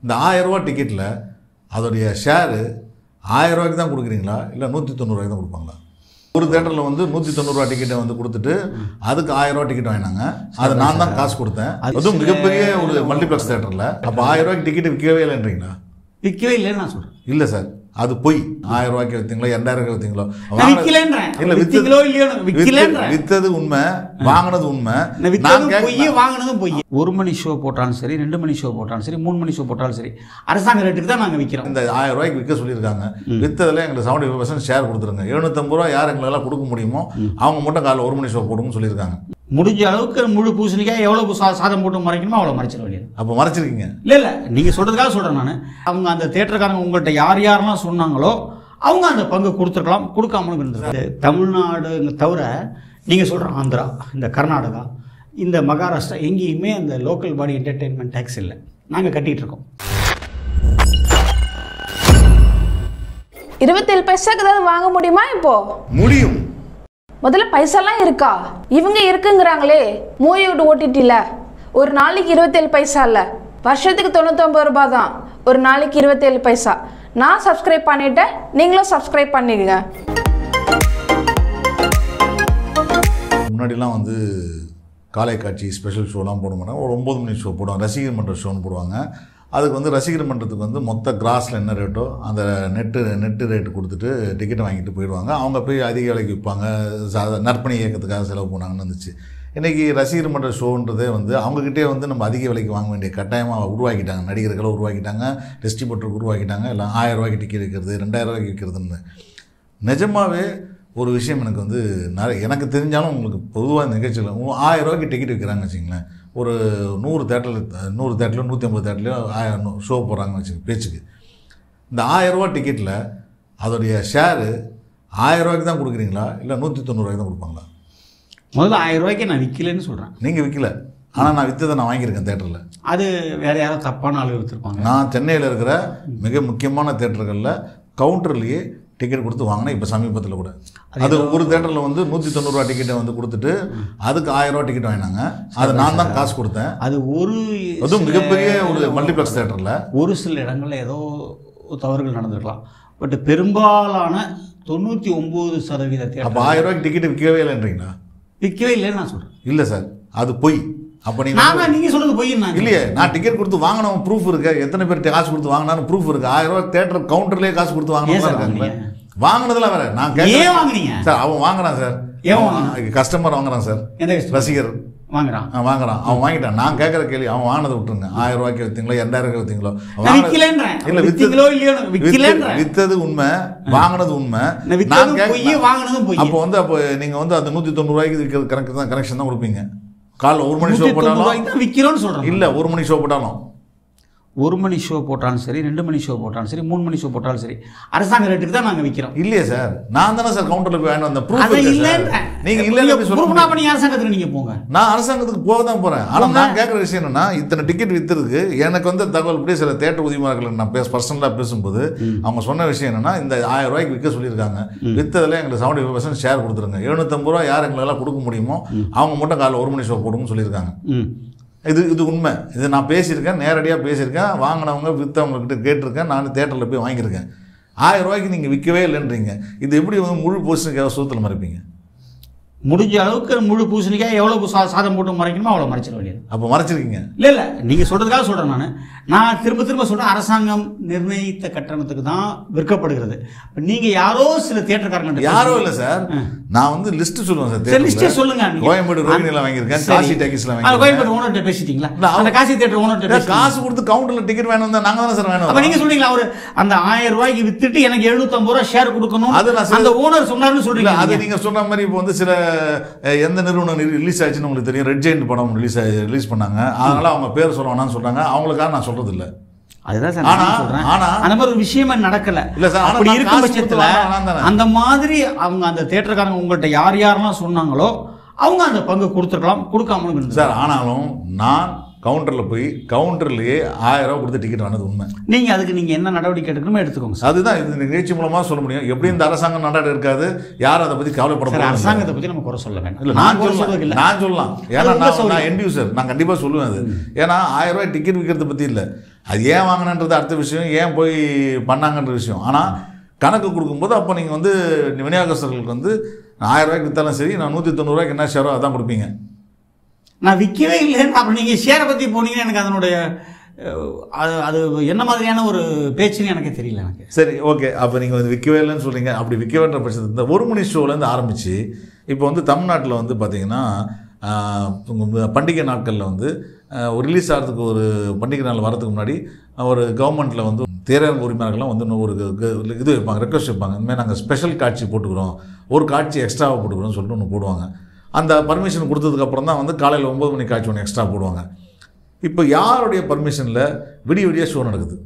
இந்த ஆயிரம் ரூபாய் டிக்கெட்டில் அதோடைய ஷேரு ஆயிரம் ரூபாய்க்கு தான் கொடுக்குறீங்களா இல்லை நூற்றி தொண்ணூறுவாய்க்கு தான் கொடுப்பாங்களா ஒரு தேட்டரில் வந்து நூற்றி தொண்ணூறுரூவா டிக்கெட்டை வந்து கொடுத்துட்டு அதுக்கு ஆயிரம் ரூபாய் டிக்கெட் வாங்கினாங்க அது நான் தான் காசு கொடுத்தேன் அதுவும் மிகப்பெரிய ஒரு மல்டிப்ளெக்ஸ் தேட்டரில் அப்போ ஆயிரம் ரூபாய்க்கு டிக்கெட் விற்கவே இல்லைன்றீங்களா விற்கவே இல்லைன்னு நான் சொல்கிறேன் இல்லை சார் அது பொய் ஆயிரம் ரூபாய்க்கு விற்றீங்களோ ரெண்டாயிரம் ரூபாய்க்கு விற்றீங்களோ நான் விற்கலன்றேன் இல்லை விற்றீங்களோ இல்லையோ விற்கலன்றேன் வித்தது உண்மை வாங்கினது உண்மை நான் நான் விற்றதும் கேட்க- பொய் வாங்கினதும் பொய் ஒரு மணி ஷோ போட்டாலும் சரி ரெண்டு மணி ஷோ போட்டாலும் சரி மூணு மணி ஷோ போட்டாலும் சரி அரசாங்க ரேட்டுக்கு தான் நாங்கள் விற்கிறோம் இந்த ஆயிரம் ரூபாய்க்கு விற்க சொல்லியிருக்காங்க வித்ததுல எங்களுக்கு செவன்டி ஃபைவ் பர்சன்ட் ஷேர் கொடுத்துருங்க எழுநூத்தம்பது ரூபா யார் எங்களால் கொடுக்க முடியுமோ அவங்க மட்டும் காலைல ஒரு மணி ஷோ போடுங்கன்னு சொல்லியிருக்காங்க முடிஞ்ச அளவுக்கு முழு பூசணிக்காய் எவ்வளோ சா சாதம் போட்டு மறைக்கணுமோ அவ்வளோ மறைச்சிட வேண்டியது அப்போ மறைச்சிருக்கீங்க இல்லை இல்லை நீங்கள் சொல்கிறதுக்காக சொல்கிறேன் நான் அவங்க அந்த தேட்டருக்காரங்க உங்கள்கிட்ட யார் யாரெல்லாம் சொன்னாங்களோ அவங்க அந்த பங்கு கொடுத்துருக்கலாம் கொடுக்காமலும் இருந்திருக்கு தமிழ்நாடு தவிர நீங்கள் சொல்கிற ஆந்திரா இந்த கர்நாடகா இந்த மகாராஷ்டிரா எங்கேயுமே அந்த லோக்கல் பாடி என்டர்டெயின்மெண்ட் டேக்ஸ் இல்லை நாங்கள் கட்டிகிட்டு இருக்கோம் இருபத்தேழு பைசாக்கு ஏதாவது வாங்க முடியுமா இப்போ முடியும் முதல்ல பைசாலாம் இருக்கா இவங்க இருக்குங்கிறாங்களே மூவியோட ஓடிடியில் ஒரு நாளைக்கு இருபத்தேழு பைசா இல்லை வருஷத்துக்கு தொண்ணூத்தொம்பது ரூபாய் தான் ஒரு நாளைக்கு இருபத்தேழு பைசா நான் சப்ஸ்கிரைப் பண்ணிட்டேன் நீங்களும் சப்ஸ்கிரைப் பண்ணிக்கங்க முன்னாடிலாம் வந்து காலை காட்சி ஸ்பெஷல் ஷோலாம் போட மாட்டாங்க ஒரு ஒம்பது மணி ஷோ போடுவாங்க ரசிகர் மன்ற ஷோன்னு போடுவாங்க அதுக்கு வந்து ரசிகர் மன்றத்துக்கு வந்து மொத்த கிராஸில் என்ன ரேட்டோ அந்த நெட்டு நெட்டு ரேட்டு கொடுத்துட்டு டிக்கெட்டை வாங்கிட்டு போயிடுவாங்க அவங்க போய் அதிக விலைக்கு விற்பாங்க சா- நற்பணி இயக்கத்துக்காக செலவு பண்ணாங்கன்னு இருந்துச்சு இன்றைக்கி ரசிகர் மன்ற ஷோன்றதே வந்து அவங்கக்கிட்டே வந்து நம்ம அதிக விலைக்கு வாங்க வேண்டிய கட்டாயமாக உருவாக்கிட்டாங்க நடிகர்களை உருவாக்கிட்டாங்க டிஸ்ட்ரிபியூட்டர் உருவாக்கிட்டாங்க எல்லாம் ஆயிரம் ரூபாய்க்கு டிக்கெட் விற்கிறது ரெண்டாயிரம் ரூபாய்க்கு விற்கிறதுன்னு நிஜமாவே ஒரு விஷயம் எனக்கு வந்து நிறைய எனக்கு தெரிஞ்சாலும் உங்களுக்கு பொதுவாக இந்த நிகழ்ச்சியில் உ- ஆயிரம் ரூபாய்க்கு டிக்கெட் விற்கிறாங்கன்னு வச்சுங்களேன் ஒரு நூறு தேட்டரில் நூறு தேட்டரில் நூற்றி ஐம்பது தேட்டர்லையோ ஆயிரம் ஷோ போடுறாங்கன்னு வச்சுங்க பேச்சுக்கு இந்த ஆயிரம் ரூபா டிக்கெட்டில் அதோடைய ஷேரு ஆயிரம் ரூபாய்க்கு தான் கொடுக்குறீங்களா இல்லை நூற்றி தொண்ணூறுவாய்க்கு தான் கொடுப்பாங்களா முதல்ல ஆயிரம் ரூபாய்க்கு நான் விற்கலன்னு சொல்கிறேன் நீங்கள் விற்கல ஆனால் நான் விற்றதை நான் வாங்கியிருக்கேன் தேட்டரில் அது வேற யாராவது தப்பான ஆளு விற்றுருப்பாங்க நான் சென்னையில் இருக்கிற மிக முக்கியமான தேட்டர்களில் கவுண்டர்லேயே டிக்கெட் கொடுத்து வாங்கினேன் இப்போ சமீபத்தில் கூட அது ஒரு தேட்டரில் வந்து நூற்றி தொண்ணூறுரூவா டிக்கெட்டை வந்து கொடுத்துட்டு அதுக்கு ஆயிரம் ரூபா டிக்கெட் வாங்கினாங்க அது நான் தான் காசு கொடுத்தேன் அது ஒரு அதுவும் மிகப்பெரிய ஒரு மல்டிப்ளெக்ஸ் தேட்டரில் ஒரு சில இடங்களில் ஏதோ தவறுகள் நடந்திருக்கலாம் பட் பெரும்பாலான தொண்ணூற்றி ஒம்பது சதவீத அப்போ தேட்டர் ஆயிரம் ரூபாய்க்கு டிக்கெட் விற்கவே இல்லைன்றீங்களா விற்கவே இல்லைன்னு நான் சொல்கிறேன் இல்லை சார் அது பொய் அப்போ நீங்கள் நான் தான் நீங்கள் சொல்கிறது பொய் நான் இல்லையே நான் டிக்கெட் கொடுத்து வாங்கினவன் ப்ரூஃப் இருக்கு எத்தனை பேர் காசு கொடுத்து வாங்கினான்னு ப்ரூஃப் இருக்கு ஆயிரம் ரூபாய் தேட்டர் கவுண்டர்லேயே காசு கொடுத்து ஏன் வாங்கினவங்க சார் இருக்காங்களே வாங்குனீங்க? வாங்கினதுல வேற நான் ஏன் கேட்குறேன் வாங்குனீங்க சார் அவன் வாங்குறான் சார் ஏன் கஸ்டமர் வாங்குறான் சார் எந்த கஷ்டம் ரசிகர் வாங்குறான் அவன் வாங்குறான் அவன் வாங்கிட்டான் நான் கேட்குற கேள்வி அவன் வாங்கினதை விட்டுருங்க ஆயிரம் ரூபாய்க்கு விற்றீங்களோ ரெண்டாயிரம் ரூபாய்க்கு விற்றீங்களோ நான் விற்கலன்றேன் இல்ல விற்றீங்களோ இல்லையோ வித்தது விற்கலன்றேன் வித்தது உண்மை வாங்கினது உண்மை நான் வித்ததும் கேட்க- பொய், வாங்கினதும் பொய். அப்போ வந்து அப்போ நீங்க வந்து அந்த நூற்றி தொண்ணூறுவாய்க்கு விற்கிற கணக்கு தான் கனெக்ஷன் தான் கொடுப்பீங்க காலைல ஒரு மணி ஷோ நூற்றி தொண்ணூறு போட்டாலும் ரூபாய்க்கு தான் விற்கிறோன்னு சொல்கிறேன் இல்ல ஒரு மணி ஷோ போட்டாலும் ஒரு மணி ஷோ போட்டாலும் சரி ரெண்டு மணி ஷோ போட்டாலும் சரி மூணு மணி ஷோ போட்டாலும் சரி அரசாங்க ரேட்டுக்கு தான் நாங்கள் விற்கிறோம் இல்லையே சார் நான் தானே சார் கவுண்டர்ல போய் வாங்கிட்டு வந்தேன் ப்ரூஃப் அதை இருக்கு இல்லைன்ற சார் நீங்க இல்லைன்னு எப்படி சொல்ல ப்ரூஃப்னா முடியும்? பண்ணி அரசாங்கத்துக்கு நீங்கள் போங்க நான் அரசாங்கத்துக்கு போக தான் போறேன் ஆனா நான் கேட்குற விஷயம் என்னன்னா இத்தனை டிக்கெட் வித்துருக்கு எனக்கு வந்து தகவல் படி சில தேட்டர் உரிமையாளர்கள் நான் பேச பர்சனலாக பேசும்போது அவங்க சொன்ன விஷயம் என்னன்னா இந்த ஆயிரம் ரூபாய்க்கு விற்க சொல்லியிருக்காங்க வித்ததுல எங்களுக்கு செவன்டி ஃபைவ் பர்சன்ட் ஷேர் கொடுத்துருங்க எழுநூத்தம்பது ரூபா யார் எங்களால் கொடுக்க முடியுமோ அவங்க மட்டும் காலைல ஒரு மணி ஷோ போடுங்கன்னு சொல்லியிருக்காங்க ம் இது இது உண்மை இது நான் பேசியிருக்கேன் நேரடியாக பேசியிருக்கேன் வாங்கினவங்க விற்றவங்க கிட்ட கேட்டிருக்கேன் நான் தேட்டரில் போய் வாங்கியிருக்கேன் ஆயிரம் ரூபாய்க்கு நீங்கள் விற்கவே இல்லைன்றீங்க இது எப்படி வந்து முழு போஸ்ட்டுக்காக சூத்தில் மறைப்பீங்க முடிஞ்ச அளவுக்கு முழு பூசணிக்காய் எவ்வளோ சா சாதம் போட்டு மறைக்கணுமோ அவ்வளோ மறைச்சிட வேண்டியது அப்போ மறைச்சிருக்கீங்க இல்லை இல்லை நீங்கள் சொல்கிறதுக்காக சொல்கிறேன் நான் நான் திரும்ப திரும்ப சொல்கிறேன் அரசாங்கம் நிர்ணயித்த கட்டணத்துக்கு தான் விற்கப்படுகிறது நீங்கள் யாரோ சில தேட்டர்காரங்க யாரோ இல்லை சார் நான் வந்து லிஸ்ட் சொல்லுவேன் சார் சரி லிஸ்டே தேட்டர்ல. சொல்லுங்க நீங்க. கோயம்பேடு ரோகிணியில் வாங்கியிருக்கேன் சரி. காசி டாக்கீஸில் ஆ, வாங்கியிருக்கேன் கோயம்பேடு ஓனர்கிட்ட பேசிட்டீங்களா இல்ல, அவங்க- அந்த காசி தேட்டர் ஓனர்கிட்ட சார், பேசி காசு கொடுத்து கவுண்டரில் டிக்கெட் வேணும் தான் நாங்கள் தானே சார் வேணும் அப்ப நீங்க சொல்றீங்களா அவரு அந்த ஆயிரம் ரூபாய்க்கு வித்துட்டு எனக்கு 750 ரூபாய் ஷேர் கொடுக்கணும் அது நான் சொல்ல- அந்த ஓனர் சொன்னாருன்னு இல்ல, சொல்றீங்க அது நீங்க. நீங்க சொன்ன மாதிரி இப்போ வந்து சில அஹ், எந்த நிறுவனம் ரிலீஸ் ஆச்சுன்னு உங்களுக்கு தெரியும் ரெட் ஜெயிண்ட் படம் ரிலீஸ் ரிலீஸ் பண்ணாங்க அதனால அவங்க பேர் சொல்ல வேணாம்னு சொல்றாங்க அவங்களுக்காக நான் சொல்றது இல்ல அதுதான் சார் ஆனா- நான் சொல்றேன் ஆனா- அந்த மாதிரி ஒரு விஷயமே நடக்கல இல்ல சார், ஆனா அப்படி நான் இருக்கும் காசு கொடுத்து பட்சத்துல வாங்கலாம் தானே. அந்த மாதிரி அவங்க அந்த தேட்டருக்காரங்க உங்கள்ட்ட யார் யாரெல்லாம் சொன்னாங்களோ அவங்க அந்த பங்கு கொடுத்துருக்கலாம் கொடுக்காமலும் இருந்துச்சு சார் ஆனாலும் நான் கவுண்டர்ல போய் கவுண்டர்லயே ஆயிரம் ரூபாய் கொடுத்து டிக்கெட் வாங்கினது உண்மை நீங்க அதுக்கு நீங்க என்ன நடவடிக்கை எடுக்கணுமோ எடுத்துக்கோங்க சார் அதுதான் இந்த நிகழ்ச்சி மூலமா சொல்ல முடியும் எப்படி இந்த அரசாங்கம் நடவடிக்கை இருக்காது யாரும் அதை பத்தி கவலைப்பட சார் போறது இல்ல. அரசாங்கத்தை பத்தி நம்ம குறை சொல்ல வேண்டாம் இல்ல நான் நான் குறை சொல்லலாம் சொல்றதுக்கு இல்ல நான் சொல்லலாம் அது ஏன்னா உங்க நான் சௌகரியம். நான் எண்ட் யூசர் நான் கண்டிப்பா சொல்லுவேன் அது ஏன்னா ஆயிரம் ரூபாய் டிக்கெட் விற்கிறது பத்தி இல்ல அது ஏன் வாங்கினன்றது அடுத்த விஷயம் ஏன் போய் பண்ணாங்கன்ற விஷயம் ஆனால் கணக்கு கொடுக்கும்போது அப்போ நீங்கள் வந்து விநியோகஸ்தர்களுக்கு வந்து ஆயிரம் ரூபாய்க்கு விற்றாலும் சரி நான் நூற்றி தொண்ணூறுரூவாய்க்கு என்ன ஷேரோ அதான் கொடுப்பீங்க நான் விற்கவே இல்லைன்னு அப்புறம் நீங்கள் ஷேரை பற்றி போனீங்கன்னா எனக்கு அதனுடைய அஹ், அது அது என்ன மாதிரியான ஒரு பேச்சுன்னு எனக்கு தெரியல எனக்கு சரி ஓகே அப்போ நீங்கள் வந்து விற்கவே இல்லைன்னு சொல்கிறீங்க அப்படி விற்கவேன்ற பட்சத்தில் இந்த ஒரு மணி ஷோலேருந்து ஆரம்பித்து இப்போ வந்து தமிழ்நாட்டில் வந்து பார்த்திங்கன்னா ஆஹ், உங்க பண்டிகை நாட்களில் வந்து ஆஹ், ஒரு ரிலீஸ் ஆகிறதுக்கு ஒரு பண்டிகை நாள் வரதுக்கு முன்னாடி ஒரு கவர்மெண்ட்டில் வந்து திரையரங்க உரிமையாளர்கள்லாம் வந்து இன்னும் ஒரு க- க- இது வைப்பாங்க ரெக்வஸ்ட் வைப்பாங்க இனிமேல் நாங்கள் ஸ்பெஷல் காட்சி போட்டுக்கிறோம் ஒரு காட்சி எக்ஸ்ட்ராவாக போட்டுக்கிறோம்னு சொல்லிட்டு ஒன்று போடுவாங்க அந்த பர்மிஷன் கொடுத்ததுக்கப்புறம் தான் வந்து காலையில் ஒம்பது மணி காட்சி ஒன்று எக்ஸ்ட்ரா போடுவாங்க இப்போ யாருடைய பர்மிஷனில் விடிய விடிய ஷோ நடக்குது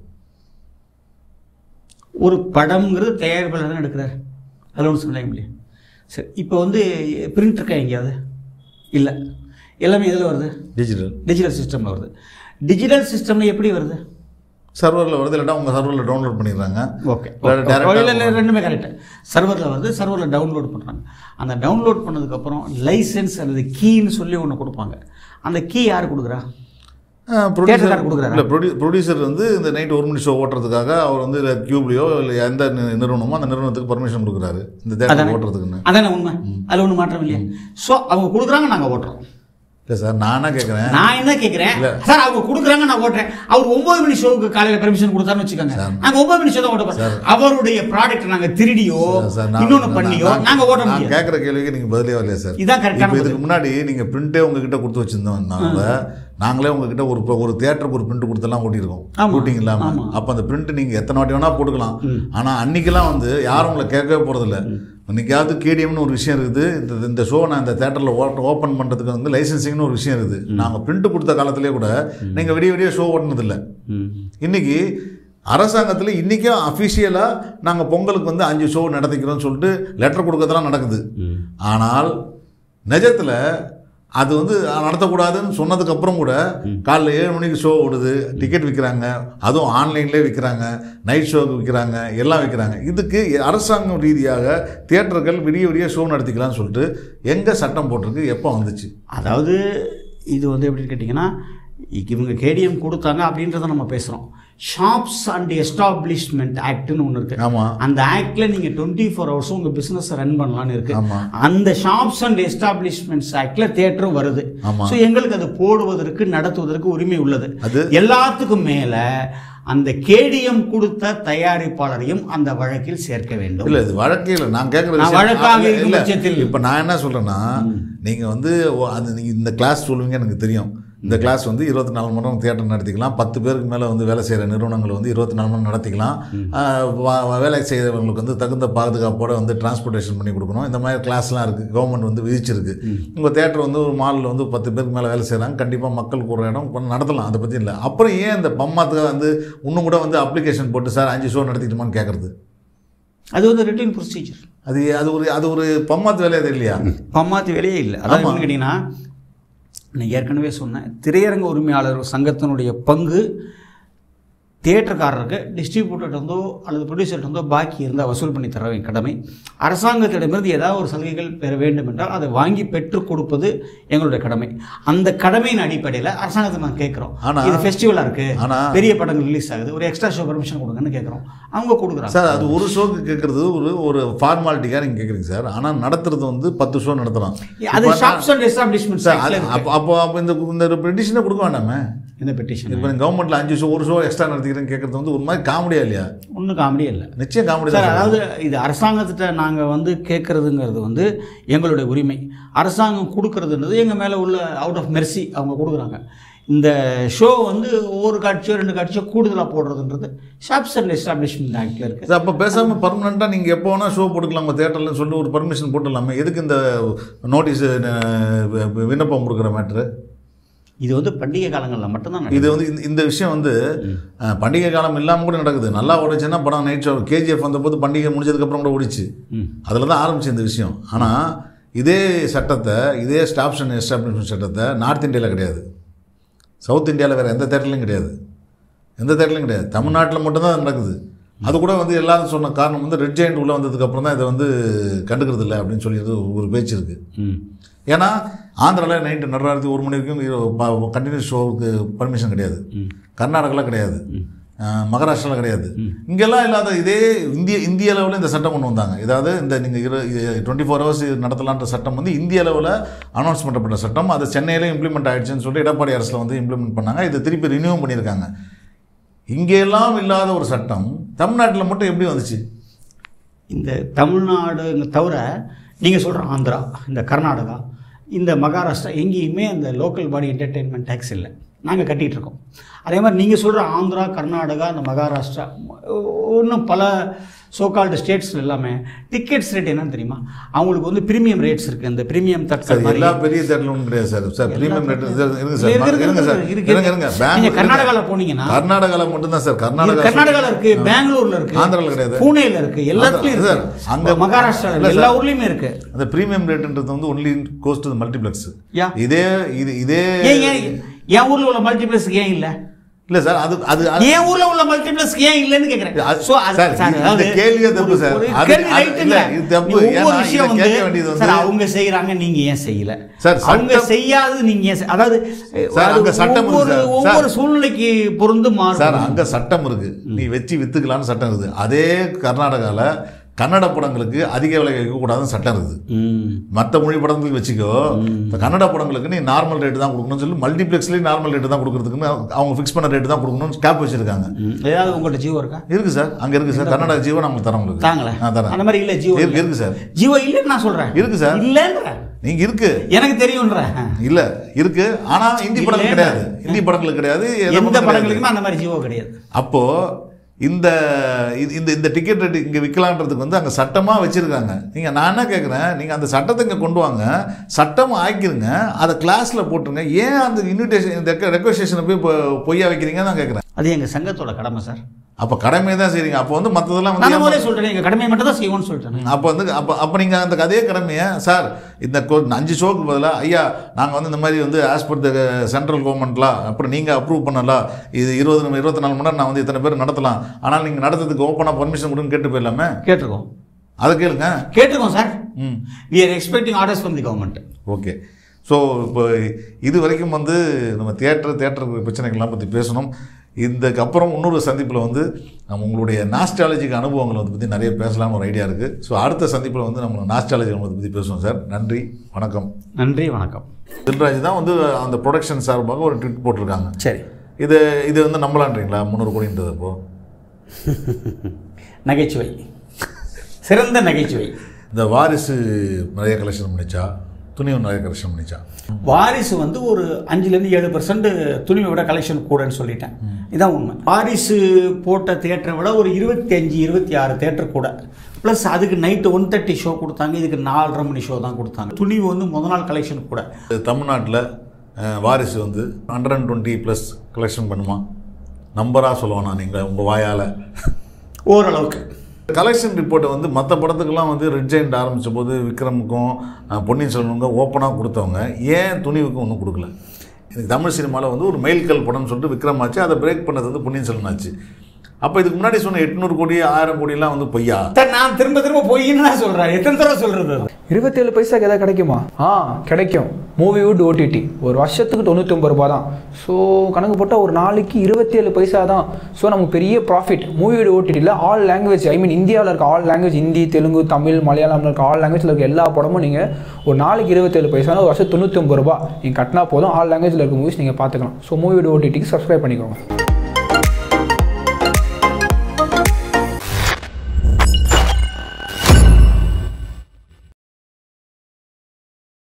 ஒரு படம்ங்கிறது தயாரிப்பாளர் தான் எடுக்கிறார் அதில் ஒன்றும் சொல்ல முடியும் சரி இப்போ வந்து பிரிண்ட் இருக்கா எங்கேயாவது இல்லை எல்லாமே எதில் வருது டிஜிட்டல் டிஜிட்டல் சிஸ்டமில் வருது டிஜிட்டல் சிஸ்டமில் எப்படி வருது சர்வரில் வருது இல்லாட்டா உங்கள் சர்வரில் டவுன்லோட் பண்ணிடுறாங்க ஓகே இல்ல, direct ஆ இல்லை இல்லை ரெண்டுமே கரெக்டு சர்வரில் வருது சர்வரில் டவுன்லோட் பண்ணுறாங்க அந்த டவுன்லோட் பண்ணதுக்கப்புறம் லைசென்ஸ் அல்லது கீன்னு சொல்லி ஒன்று கொடுப்பாங்க அந்த கீ யார் கொடுக்குறா theatreகாரர் கொடுக்குறாரா? இல்லை ப்ரொடியூ ப்ரொடியூசர் வந்து இந்த நைட் ஒரு மணி ஷோ ஓட்டுறதுக்காக அவர் வந்து இல்லை கியூப்லேயோ இல்லை எந்த நி- நிறுவனமோ அந்த நிறுவனத்துக்கு பர்மிஷன் கொடுக்குறாரு இந்த தேட்டர் அதானே. ஓட்டுறதுக்குன்னு அதானே உண்மை அதில் ஒன்றும் மாற்றம் இல்லையா ஸோ அவங்க கொடுக்குறாங்க நாங்கள் ஓட்டுறோம் இல்லை சார் நான் என்ன கேட்குறேன் நான் என்ன கேட்குறேன் சார் அவங்க கொடுக்குறாங்க நான் ஓட்டுறேன் அவர் ஒன்பது மணி ஷோவுக்கு காலையில் பெர்மிஷன் கொடுத்தாருன்னு வச்சுக்கோங்க நாங்கள் ஒன்பது மணி ஷோ தான் ஓட்ட போறோம் அவருடைய ப்ராடக்ட் நாங்கள் திருடியோ சார் நான் இன்னொன்று பண்ணியோ நான் நாங்கள் ஓட்ட நான் முடியாது கேட்குற கேள்விக்கு நீங்கள் பதிலே வரலையா சார் இதான் கரெக்டான இப்போ இதுக்கு முன்னாடி நீங்கள் பிரிண்டே உங்ககிட்ட கொடுத்து வச்சிருந்தோம்னால நாங்களே உங்ககிட்ட ஒரு ஒரு தேட்டருக்கு ஒரு பிரிண்ட் கொடுத்தெல்லாம் ஓட்டியிருக்கோம் ஆமா. ஷூட்டிங் இல்லாமல் ஆமா. அப்போ அந்த பிரிண்ட் நீங்கள் எத்தனை வாட்டி வேணால் போட்டுக்கலாம் ஆனால் அன்னைக்கெல்லாம் வந்து யாரும் உங்களை கேட்கவே போகிறதில்ல இன்னைக்காவது கேடிஎம்னு ஒரு விஷயம் இருக்குது இந்த இந்த ஷோ நான் இந்த தேட்டரில் ஓட்ட ஓப்பன் பண்ணுறதுக்கு வந்து லைசன்சிங்னு ஒரு விஷயம் இருக்குது நாங்கள் பிரிண்ட் கொடுத்த காலத்திலே கூட நீங்கள் விடிய விடிய ஷோ ஓட்டினதில்லை இன்னைக்கு அரசாங்கத்தில் இன்றைக்கும் அஃபிஷியலாக நாங்கள் பொங்கலுக்கு வந்து அஞ்சு ஷோ நடத்திக்கிறோம்னு சொல்லிட்டு லெட்டர் கொடுக்கறதெல்லாம் நடக்குது ஆனால் நிஜத்தில் அது வந்து நடத்தக்கூடாதுன்னு சொன்னதுக்கப்புறம் கூட காலைல ஏழு மணிக்கு ஷோ ஓடுது டிக்கெட் விற்கிறாங்க அதுவும் ஆன்லைன்லேயே விற்கிறாங்க நைட் ஷோக்கு விற்கிறாங்க எல்லாம் விற்கிறாங்க இதுக்கு அரசாங்கம் ரீதியாக தியேட்டர்கள் விடிய விடிய ஷோ நடத்திக்கலாம்னு சொல்லிட்டு எங்கே சட்டம் போட்டிருக்கு எப்போ வந்துச்சு அதாவது இது வந்து எப்படின்னு கேட்டிங்கன்னா இவங்க கேடிஎம் கொடுத்தாங்க அப்படின்றத நம்ம பேசுகிறோம் ஷாப்ஸ் அண்ட் எஸ்டாப்ளிஷ்மெண்ட் ஆக்ட்னு ஒன்று இருக்கு ஆமாம் அந்த ஆக்ட்ல நீங்க டுவெண்ட்டி ஃபோர் ஹவர்ஸும் உங்க பிசினஸ் ரன் பண்ணலாம்னு இருக்கு ஆமா. அந்த ஷாப்ஸ் அண்ட் எஸ்டாப்ளிஷ்மெண்ட்ஸ் ஆக்ட்ல தியேட்டரும் வருது ஆமா. ஸோ எங்களுக்கு அது போடுவதற்கு நடத்துவதற்கு உரிமை உள்ளது அது- எல்லாத்துக்கும் மேல அந்த கேடிஎம் கொடுத்த தயாரிப்பாளரையும் அந்த வழக்கில் சேர்க்க வேண்டும் இல்ல இது வழக்கே இல்லை நான் கேட்குற நான் வழக்காக இருக்கும் பட்சத்தில். இப்போ நான் என்ன சொல்றேன்னா நீங்க வந்து ஓ- அது நீங்க இந்த கிளாஸ் சொல்லுவீங்க எனக்கு தெரியும் இந்த கிளாஸ் வந்து இருபத்தி நாலு மணி நேரம் தியேட்டர் நடத்திக்கலாம் பத்து பேருக்கு மேலே வந்து வேலை செய்கிற நிறுவனங்கள் வந்து இருபத்தி நாலு மணி நேரம் நடத்திக்கலாம் ஆஹ் வ- வ- வேலை செய்கிறவங்களுக்கு வந்து தகுந்த பாதுகாப்போட வந்து டிரான்ஸ்போர்ட்டேஷன் பண்ணி கொடுக்கணும் இந்த மாதிரி கிளாஸ்லாம் இருக்குது கவர்மெண்ட் வந்து விதிச்சிருக்கு உங்கள் தேட்டர் வந்து ஒரு மாலில் வந்து பத்து பேருக்கு மேலே வேலை செய்கிறாங்க கண்டிப்பாக மக்களுக்கு ஒரு இடம் கொஞ்சம் நடத்தலாம் அதை பற்றி இல்லை அப்புறம் ஏன் இந்த பம்மாத்துக்கு வந்து இன்னும் கூட வந்து அப்ளிகேஷன் போட்டு சார் அஞ்சு ஷோ நடத்திக்கிட்டுமான்னு கேட்குறது அது வந்து ரிட்டர்ன் ப்ரொசீஜர் அது அது ஒரு அது ஒரு பம்மாத்து வேலையா தெரியலையா பம்மாத்து வேலையே இல்லை அதாவது என்னன்னு கேட்டிங்கன்னா நான் ஏற்கனவே சொன்னேன் திரையரங்க உரிமையாளர் சங்கத்தினுடைய பங்கு தியேட்டர்காரருக்கு டிஸ்ட்ரிபியூட்டர் இருந்தோ அல்லது ப்ரொடியூசர் இருந்தோ பாக்கி இருந்தால் வசூல் பண்ணி தர வேண்டிய கடமை அரசாங்கத்திடமிருந்து ஏதாவது ஒரு சலுகைகள் பெற வேண்டும் என்றால் அதை வாங்கி பெற்றுக் கொடுப்பது எங்களுடைய கடமை அந்த கடமையின் அடிப்படையில் அரசாங்கத்தை நான் கேட்குறோம் ஆனா- இது ஃபெஸ்டிவலாக இருக்கு ஆனா- பெரிய படங்கள் ரிலீஸ் ஆகுது ஒரு எக்ஸ்ட்ரா ஷோ பர்மிஷன் கொடுங்கன்னு கேட்குறோம் அவங்க கொடுக்குறாங்க சார் அது ஒரு ஷோக்கு கேட்குறது ஒரு ஒரு ஃபார்மாலிட்டிக்காக நீங்கள் கேட்குறீங்க சார் ஆனால் நடத்துறது வந்து பத்து ஷோ நடத்தலாம் அது இப்ப நான்- ஷாப்ஸ் அண்ட் எஸ்டாப்ளிஷ்மெண்ட் சார் அது அப்போ அப்போ அப்போ இந்த இந்த பெட்டிஷனை கொடுக்க வேண்டாமே இந்த பெட்டிஷன் இப்போ கவர்மெண்ட்டில் அஞ்சு ஷோ ஒரு ஷோ எக்ஸ்ட்ரா நடத்திக்கிறேன்னு கேட்குறது வந்து ஒரு மாதிரி காமெடியா இல்லையா ஒன்றும் காமெடியே இல்லை நிச்சயம் காமெடி சார் தான் சார். அதாவது இது அரசாங்கத்திட்ட நாங்கள் வந்து கேட்குறதுங்கிறது வந்து எங்களுடைய உரிமை அரசாங்கம் கொடுக்கறதுன்றது எங்கள் மேலே உள்ள அவுட் ஆஃப் மெர்சி அவங்க கொடுக்குறாங்க இந்த ஷோ வந்து ஒவ்வொரு காட்சியோ ரெண்டு காட்சியோ கூடுதலாக போடுறதுன்றது ஷாப்ஸ் அண்ட் எஸ்டாப்ளிஷ்மெண்ட் ஆக்டில் இருக்குது சார் அப்போ பேசாமல் பர்மனெண்ட்டாக நீங்கள் எப்போ வேணால் ஷோ போட்டுக்கலாம் உங்கள் தேட்டர்லன்னு சொல்லிட்டு ஒரு பர்மிஷன் போட்டுடலாமே எதுக்கு இந்த நோட்டீஸ் விண்ணப்பம் கொடுக்குற மேட்ரு இது வந்து பண்டிகை காலங்களில் மட்டும்தான் நடக்கும். இது வந்து இந்த இந்த விஷயம் வந்து அஹ், பண்டிகை காலம் இல்லாமல் கூட நடக்குது நல்லா ஓடிச்சுன்னா படம் நைட் ஷோ கேஜிஎஃப் வந்தபோது பண்டிகை முடிஞ்சதுக்கப்புறம் கூட ஓடிச்சு ம். அதில் தான் ஆரம்பிச்சு இந்த விஷயம் ஆனால் இதே சட்டத்தை இதே ஸ்டாப்ஸ் அண்ட் எஸ்டாப்ளிஷ்மெண்ட் சட்டத்தை நார்த் இந்தியாவில் கிடையாது சவுத் இந்தியாவில் வேறு எந்த தேட்டர்லையும் கிடையாது எந்த தேட்டர்லையும் கிடையாது தமிழ்நாட்டில் மட்டும்தான் அது நடக்குது அது கூட வந்து எல்லாரும் சொன்ன காரணம் வந்து ரெட் ஜெயண்ட் உள்ளே வந்ததுக்கப்புறம் தான் இதை வந்து கண்டுக்கிறது இல்லை அப்படின்னு சொல்லிட்டு ஒரு பேச்சு இருக்குது ம் ஏன்னா ஆந்திராவில் நைட்டு நடராத்திரி ஒரு மணி வரைக்கும் கண்டினியூஸ் ஷோவுக்கு பர்மிஷன் கிடையாது கர்நாடகாவில் கிடையாது அஹ், மகாராஷ்டிராவில் கிடையாது இங்கெல்லாம் இல்லாத இதே இந்திய இந்திய அளவில் இந்த சட்டம் கொண்டு வந்தாங்க இதாவது இந்த நீங்கள் இரு டுவெண்ட்டி ஃபோர் ஹவர்ஸ் நடத்தலான்ற சட்டம் வந்து இந்திய அளவில் அனௌன்ஸ் பண்ணப்பட்ட சட்டம் அது சென்னையில இம்ப்ளிமெண்ட் ஆயிடுச்சுன்னு சொல்லிட்டு எடப்பாடி அரசில் வந்து இம்ப்ளிமெண்ட் பண்ணாங்க இதை திருப்பி ரினியூ பண்ணியிருக்காங்க இங்கெல்லாம் இல்லாத ஒரு சட்டம் தமிழ்நாட்டில் மட்டும் எப்படி வந்துச்சு இந்த தமிழ்நாடு தவிர நீங்கள் சொல்கிற ஆந்திரா இந்த கர்நாடகா இந்த மகாராஷ்டிரா எங்கேயுமே அந்த லோக்கல் பாடி என்டர்டெயின்மெண்ட் டேக்ஸ் இல்லை நாங்கள் கட்டிகிட்டு இருக்கோம் அதே மாதிரி நீங்கள் சொல்கிற ஆந்திரா கர்நாடகா இந்த மகாராஷ்டிரா இன்னும் பல சோகால்டு ஸ்டேட்ஸ் எல்லாமே டிக்கெட்ஸ் ரேட் என்னன்னு தெரியுமா அவங்களுக்கு வந்து பிரீமியம் ரேட்ஸ் இருக்குது இந்த பிரீமியம் சார் தட்கல் எல்லா பெரிய தேட்டரும் ஒன்றும் கிடையாது சார் சார் ப்ரீமியம் ரேட் இருங்க சார் இருக்கு, இருக்கு, இருங்க சார் இருக்கு, இருங்க இருங்க நீங்க பெங்களூர் கர்நாடகால போனீங்கன்னா கர்நாடகாவில் மட்டும்தான் சார் கர்நாடகா கர்நாடகால இருக்கு பெங்களூர்ல இருக்கு ஆந்திரால கிடையாது. பூனேல இருக்கு எல்லாத்துலயும் சார், இருக்கு அங்க- அங்க மகாராஷ்டிரா இல்ல எல்லா சார். ஊர்லயுமே இருக்கு அந்த ப்ரீமியம் ரேட்ன்றது வந்து only goes to multiplex Yeah. இதே இது இதே ஏன் ஏன் என் ஊர்ல உள்ள மல்டிபிளஸ் ஏன் இல்ல இல்ல சார் அது அது அது- என் ஊர்ல உள்ள மல்டிபிளஸ் ஏன் இல்லன்னு கேக்குறேன் அது- So, அது- சார், சார், இந்த அதாவது கேள்வியே தப்பு ஒரு- சார். ஒரு அது- கேள்வி அது- right இல்ல, இல்ல. இது தப்பு. நீ ஒவ்வொரு ஏன்னா, விஷயம் இதை வந்து கேட்க வேண்டியது வந்து- சார், அவங்க செய்யறாங்க நீங்க ஏன் செய்யல சார், அவங்க சட்டம்- செய்யாதது நீங்க ஏன் செய்- அதாவது சார், அது அங்க சட்டம் இருக்கு ஒவ்வொரு சார். ஒவ்வொரு சூழ்நிலைக்கு பொருந்து சார் மாறும் அங்க சட்டம் இருக்கு நீ வச்சு வித்துக்கலாம்னு சட்டம் இருக்குது அதே கர்நாடகால கன்னட படங்களுக்கு அதிக விலை வைக்கக்கூடாதுன்னு சட்டம் இருக்குது ம். மற்ற மொழி படங்களுக்கு வச்சுக்கோ இந்த கன்னட படங்களுக்கு நீ நார்மல் ரேட்டு தான் கொடுக்கணும்னு சொல்லி மல்டிப்ளெக்ஸ்லேயும் நார்மல் ரேட்டு தான் கொடுக்கறதுக்குன்னு அவங்க ஃபிக்ஸ் பண்ண ரேட்டு தான் கொடுக்கணும்னு கேப் வச்சிருக்காங்க ம். ஏதாவது உங்கள்ட்ட ஜீவோ இருக்கா இருக்கு சார் அங்க இருக்கு சார் கன்னடா ஜீவோ நம்ம தரோம் உங்களுக்கு தாங்களேன் நான் தரேன் அந்த மாதிரி இல்ல ஜீவோ இருக்கு இல்ல. இருக்கு சார் ஜீவோ இல்லன்னு நான் சொல்றேன் இருக்கு சார். இல்லன்ற நீங்க இருக்கு எனக்கு தெரியும்ன்ற இல்ல இருக்கு ஆனா இந்தி படங்கள் இல்லைன்னா- கிடையாது இந்தி படங்களுக்கு கிடையாது எந்த எந்த படங்களும் கிடையாது. படங்களுக்குமே அந்த மாதிரி ஜீவோ கிடையாது அப்போ இந்த இது- இந்த இந்த டிக்கெட் ரேட் இங்கே விற்கலான்றதுக்கு வந்து அங்கே சட்டமாக வச்சுருக்காங்க நீங்கள் நான் என்ன கேட்குறேன் நீங்கள் அந்த சட்டத்தை இங்கே கொண்டு வாங்க சட்டம் ஆக்கிருங்க அதை கிளாஸில் போட்டுருங்க ஏன் அந்த இன்விடேஷன் ரெக்வஸ்டேஷனை போய் பொ- பொய்யா வைக்கிறீங்கன்னு நான் கேட்குறேன் அது எங்க சங்கத்தோட கடமை சார் அப்போ கடமை தான் செய்றீங்க அப்போ வந்து மற்றதெல்லாம் நான் வந்து முதலே சொல்றேன் எங்க கடமையை மட்டும் தான் செய்வோம்னு சொல்லிட்டேன் அப்போ வந்து அப்போ அப்போ நீங்கள் அந்த அதே கடமையை சார் இந்த கோ- அஞ்சு ஷோக்கு பதிலாக ஐயா நாங்கள் வந்து இந்த மாதிரி வந்து ஆஸ் பர் த சென்ட்ரல் கவர்மெண்ட்லாம் அப்புறம் நீங்கள் அப்ரூவ் பண்ணலாம் இது இருபது நிமி- இருபத்தி நாலு மணி நேரம் நான் வந்து இத்தனை பேர் நடத்தலாம் ஆனால் நீங்கள் நடத்துறதுக்கு ஓப்பனாக பர்மிஷன் கொடுன்னு கேட்டு போயிடலாமே கேட்டிருக்கோம் அதை கேளுங்க கேட்டிருக்கோம் sir hmm we are expecting orders from the government okay so இப்போ இது வரைக்கும் வந்து நம்ம தியேட்டர் தியேட்டர் பிரச்சனைகள்லாம் பற்றி பேசணும் இதுக்கு அப்புறம் இன்னொரு சந்திப்பில் வந்து நம்ம உங்களுடைய நாஸ்டாலஜிக் அனுபவங்களை வந்து பற்றி நிறைய பேசலாம்னு ஒரு ஐடியா இருக்குது ஸோ அடுத்த சந்திப்பில் வந்து நம்ம நாஸ்டாலஜி அனுபவத்தை பற்றி பேசுவோம் சார் நன்றி வணக்கம் நன்றி வணக்கம் தில்ராஜ் தான் வந்து அந்த ப்ரொடக்ஷன் சார்பாக ஒரு ட்விட் போட்டிருக்காங்க சரி இது இது வந்து நம்பலான்றீங்களா முந்நூறு கோடின்றது அப்போ நகைச்சுவை சிறந்த நகைச்சுவை இந்த வாரிசு நிறைய கலெக்ஷன் பண்ணிச்சா துணிவு நிறைய கலெக்ஷன் பண்ணிச்சா வாரிசு வந்து ஒரு அஞ்சுலேருந்து ஏழு பர்சன்ட் துணிவை விட கலெக்ஷன் கூடன்னு சொல்லிட்டேன் இதான் உண்மை வாரிசு போட்ட தேட்டரை விட ஒரு இருபத்தி அஞ்சு இருபத்தி ஆறு தேட்டர் கூட ப்ளஸ் அதுக்கு நைட்டு ஒன் தேர்ட்டி ஷோ கொடுத்தாங்க இதுக்கு நாலரை மணி ஷோ தான் கொடுத்தாங்க துணிவு வந்து முத நாள் கலெக்ஷன் கூட தமிழ்நாட்டில் வாரிசு வந்து hundred and twenty plus collection பண்ணுமா நம்பராக சொல்லுவேன் நான் நீங்கள் உங்கள் வாயால் ஓரளவுக்கு கலெக்ஷன் ரிப்போர்ட்டை வந்து மற்ற படத்துக்கெல்லாம் வந்து ரெட் ஜெயிண்ட் ஆரம்பித்த போது விக்ரமுக்கும் அஹ், பொன்னியின் செல்வனுக்கும் ஓப்பனாக கொடுத்தவங்க ஏன் துணிவுக்கும் ஒன்றும் கொடுக்கல எனக்கு தமிழ் சினிமாவில் வந்து ஒரு மெயில்கல் படம்னு சொல்லிட்டு விக்ரம் ஆச்சு அதை பிரேக் பண்ணது வந்து பொன்னியின் செல்வன் ஆச்சு அப்போ இதுக்கு முன்னாடி சொன்ன எட்நூறு கோடி ஆயிரம் கோடிலாம் வந்து பொய்யா சார் நான் திரும்ப திரும்ப போயின்னு தான் சொல்கிறேன் எத்தனை தடவை சொல்கிறது அது இருபத்தேழு பைசாக்கு எதாவது கிடைக்குமா ஆ கிடைக்கும் மூவிவுட் ஓடிடி ஒரு வருஷத்துக்கு தொண்ணூத்தொம்பது ரூபா தான் ஸோ கணக்கு போட்டால் ஒரு நாளைக்கு இருபத்தேழு பைசா தான் ஸோ நமக்கு பெரிய ப்ராஃபிட் மூவிவுட் ஓடிடியில் ஆல் லாங்குவேஜ் ஐ மீன் இந்தியாவில் இருக்க ஆல் லாங்குவேஜ் ஹிந்தி தெலுங்கு தமிழ் மலையாளம்ல இருக்க ஆல் லாங்குவேஜில் இருக்க எல்லா படமும் நீங்கள் ஒரு நாளைக்கு இருபத்தேழு பைசா ஒரு வருஷம் தொண்ணூத்தொம்பது ரூபா நீங்கள் கட்டினா போதும் ஆல் லாங்குவேஜில் இருக்க மூவிஸ் நீங்கள் பார்த்துக்கலாம் ஸோ மூவிவுட் ஓடிடிக்கு சப்ஸ்கிரைப் பண்ணிக்கோங்க